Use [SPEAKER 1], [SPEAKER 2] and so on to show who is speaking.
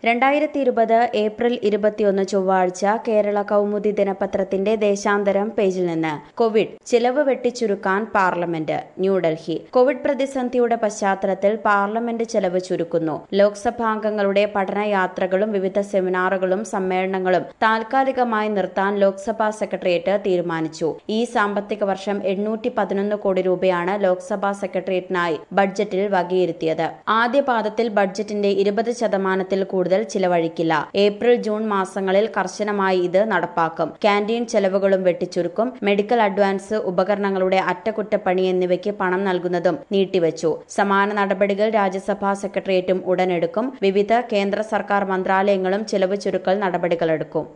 [SPEAKER 1] രണ്ടായിരത്തി ഇരുപത് ഏപ്രിൽ ഇരുപത്തിയൊന്ന് ചൊവ്വാഴ്ച കേരള കൗമുദി ദിനപത്രത്തിന്റെ ദേശാന്തരം പേജിൽ നിന്ന് കോവിഡ് ചിലവ് വെട്ടിച്ചുരുക്കാൻ പാർലമെന്റ് ന്യൂഡൽഹി കോവിഡ് പ്രതിസന്ധിയുടെ പശ്ചാത്തലത്തിൽ പാർലമെന്റ് ചെലവ് ചുരുക്കുന്നു ലോക്സഭാംഗങ്ങളുടെ പഠനയാത്രകളും വിവിധ സെമിനാറുകളും സമ്മേളനങ്ങളും താൽക്കാലികമായി നിർത്താൻ ലോക്സഭാ സെക്രട്ടേറിയറ്റ് തീരുമാനിച്ചു ഈ സാമ്പത്തിക വർഷം എണ്ണൂറ്റി പതിനൊന്ന് കോടി രൂപയാണ് ലോക്സഭാ സെക്രട്ടേറിയറ്റിനായി ബഡ്ജറ്റിൽ വകയിരുത്തിയത് ആദ്യ പാദത്തിൽ ബഡ്ജറ്റിന്റെ ഇരുപത് ശതമാനത്തിൽ കൂടുതൽ ചിലവഴിക്കില്ല ഏപ്രിൽ ജൂൺ മാസങ്ങളിൽ കർശനമായി ഇത് നടപ്പാക്കും ക്യാന്റീൻ ചെലവുകളും വെട്ടിച്ചുരുക്കും മെഡിക്കൽ അഡ്വാൻസ് ഉപകരണങ്ങളുടെ അറ്റകുറ്റപ്പണി എന്നിവയ്ക്ക് പണം നൽകുന്നതും നീട്ടിവച്ചു സമാന നടപടികൾ രാജ്യസഭാ സെക്രട്ടേറിയറ്റും ഉടനെടുക്കും വിവിധ കേന്ദ്ര സർക്കാർ മന്ത്രാലയങ്ങളും ചെലവ് ചുരുക്കൽ നടപടികളെടുക്കും